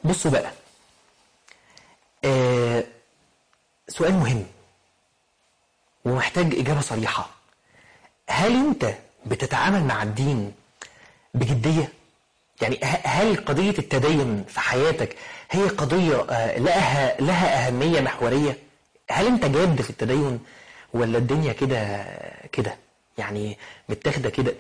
بصوا بقى آه سؤال مهم ومحتاج إجابة صريحة هل أنت بتتعامل مع الدين بجدية؟ يعني ه- هل قضية التدين في حياتك هي قضية آه، لها لها أهمية محورية؟ هل أنت جاد في التدين ولا الدنيا كده كده؟ يعني متاخدة كده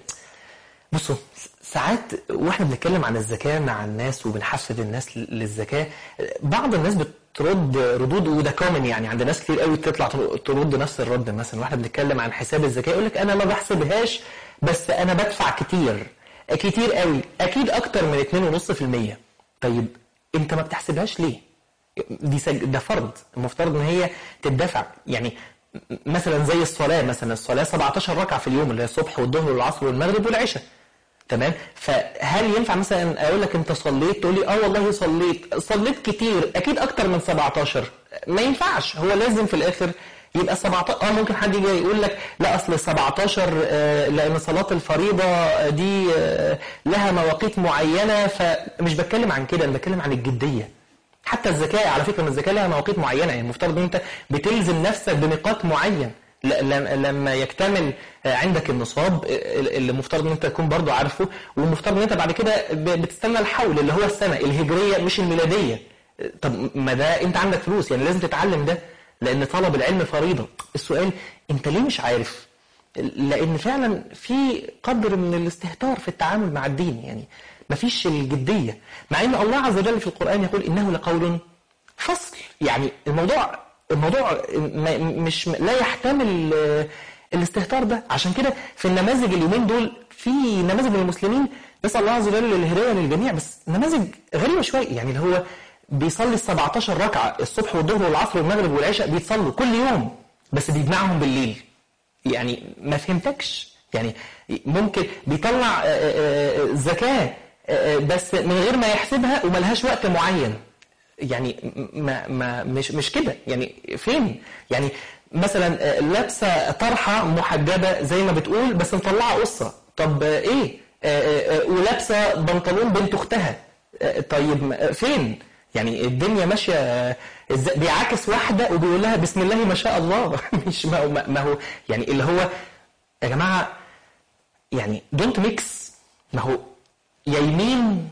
بصوا ساعات واحنا بنتكلم عن الزكاة مع الناس وبنحفز الناس للزكاة بعض الناس بترد ردود وده كومن يعني عند ناس كتير قوي تطلع ترد نفس الرد مثلا واحنا بنتكلم عن حساب الزكاة يقول لك انا ما بحسبهاش بس انا بدفع كتير كتير قوي اكيد اكتر من 2.5% طيب انت ما بتحسبهاش ليه؟ دي سج... ده فرض المفترض ان هي تدفع يعني م- مثلا زي الصلاه مثلا الصلاه 17 ركعه في اليوم اللي هي الصبح والظهر والعصر والمغرب والعشاء تمام فهل ينفع مثلا اقول لك انت صليت تقول لي اه والله صليت صليت كتير اكيد اكتر من 17 ما ينفعش هو لازم في الاخر يبقى 17 اه ممكن حد يجي يقول لك لا اصل 17 آه، لان صلاه الفريضه آه، دي آه، لها مواقيت معينه فمش بتكلم عن كده انا بتكلم عن الجديه حتى الزكاة على فكرة الزكاة لها مواقيت معينة يعني المفترض ان انت بتلزم نفسك بميقات معين ل- ل- لما يكتمل عندك النصاب اللي المفترض ان انت تكون برضو عارفه والمفترض ان انت بعد كده ب- بتستنى الحول اللي هو السنة الهجرية مش الميلادية طب ما ده انت عندك فلوس يعني لازم تتعلم ده لان طلب العلم فريضة السؤال انت ليه مش عارف لان فعلا في قدر من الاستهتار في التعامل مع الدين يعني مفيش الجديه مع ان الله عز وجل في القران يقول انه لقول فصل يعني الموضوع الموضوع ما- مش لا يحتمل آه، الاستهتار ده عشان كده في النماذج اليومين دول في نماذج من المسلمين نسال الله عز وجل الهدايه للجميع بس نماذج غريبه شويه يعني اللي هو بيصلي ال 17 ركعه الصبح والظهر والعصر والمغرب والعشاء بيتصلوا كل يوم بس بيجمعهم بالليل يعني ما فهمتكش يعني ممكن بيطلع آه، آه، آه، زكاة آه، آه، بس من غير ما يحسبها وملهاش وقت معين يعني ما ما مش مش كده يعني فين يعني مثلا آه، لابسه طرحه محجبه زي ما بتقول بس مطلعه قصه طب آه، ايه آه، آه، آه، ولابسه بنطلون بنت اختها آه، طيب آه، فين يعني الدنيا ماشيه آه، إزاي- بيعاكس واحده وبيقول لها بسم الله ما شاء الله مش ما هو ما هو يعني اللي هو يا جماعه يعني دونت ميكس ما هو يا يمين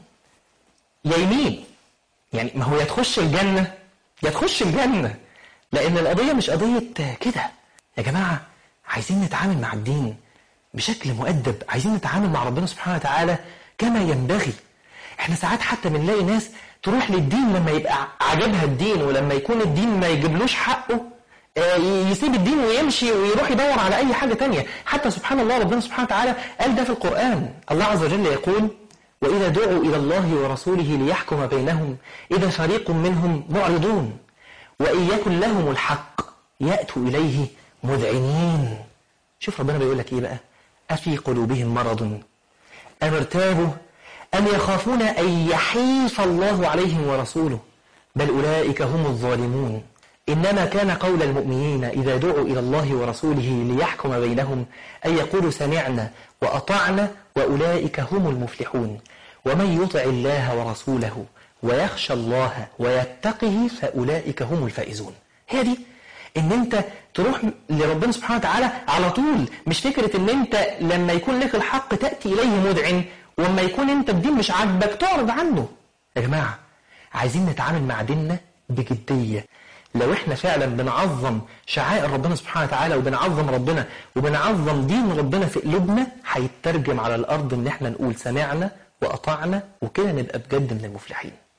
يا يمين يعني ما هو يا تخش الجنة يا تخش الجنة لأن القضية مش قضية كده يا جماعة عايزين نتعامل مع الدين بشكل مؤدب عايزين نتعامل مع ربنا سبحانه وتعالى كما ينبغي احنا ساعات حتى بنلاقي ناس تروح للدين لما يبقى عجبها الدين ولما يكون الدين ما يجيبلوش حقه آه، يسيب الدين ويمشي ويروح يدور على اي حاجه تانية حتى سبحان الله ربنا سبحانه وتعالى قال ده في القران الله عز وجل يقول واذا دعوا الى الله ورسوله ليحكم بينهم اذا فريق منهم معرضون وان يكن لهم الحق ياتوا اليه مذعنين شوف ربنا بيقول لك ايه بقى افي قلوبهم مرض أم ارتابوا أم يخافون أن يحيف الله عليهم ورسوله بل أولئك هم الظالمون إنما كان قول المؤمنين إذا دعوا إلى الله ورسوله ليحكم بينهم أن يقولوا سمعنا وأطعنا وأولئك هم المفلحون ومن يطع الله ورسوله ويخشى الله ويتقه فأولئك هم الفائزون هي دي ان انت تروح لربنا سبحانه وتعالى على طول مش فكرة ان انت لما يكون لك الحق تأتي اليه مذعن واما يكون انت الدين مش عاجبك تعرض عنه يا جماعة عايزين نتعامل مع ديننا بجدية لو احنا فعلا بنعظم شعائر ربنا سبحانه وتعالى وبنعظم ربنا وبنعظم دين ربنا في قلوبنا هيترجم على الارض ان احنا نقول سمعنا واطعنا وكده نبقى بجد من المفلحين